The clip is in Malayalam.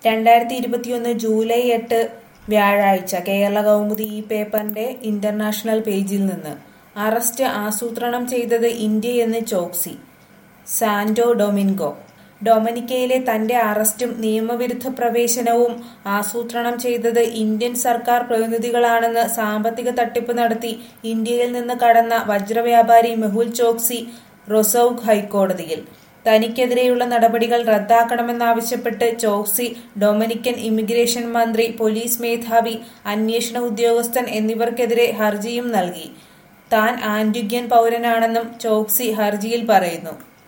രണ്ടായിരത്തി ഇരുപത്തിയൊന്ന് ജൂലൈ എട്ട് വ്യാഴാഴ്ച കേരള കൗമുദി ഈ പേപ്പറിന്റെ ഇന്റർനാഷണൽ പേജിൽ നിന്ന് അറസ്റ്റ് ആസൂത്രണം ചെയ്തത് ഇന്ത്യയെന്ന് ചോക്സി സാന്റോ ഡൊമിൻഗോ ഡൊമിനിക്കയിലെ തന്റെ അറസ്റ്റും നിയമവിരുദ്ധ പ്രവേശനവും ആസൂത്രണം ചെയ്തത് ഇന്ത്യൻ സർക്കാർ പ്രതിനിധികളാണെന്ന് സാമ്പത്തിക തട്ടിപ്പ് നടത്തി ഇന്ത്യയിൽ നിന്ന് കടന്ന വജ്രവ്യാപാരി മെഹുൽ ചോക്സി റൊസൌഗ് ഹൈക്കോടതിയിൽ തനിക്കെതിരെയുള്ള നടപടികൾ റദ്ദാക്കണമെന്നാവശ്യപ്പെട്ട് ചോക്സി ഡൊമിനിക്കൻ ഇമിഗ്രേഷൻ മന്ത്രി പോലീസ് മേധാവി അന്വേഷണ ഉദ്യോഗസ്ഥൻ എന്നിവർക്കെതിരെ ഹർജിയും നൽകി താൻ ആന്റിഗ്വൻ പൗരനാണെന്നും ചോക്സി ഹർജിയിൽ പറയുന്നു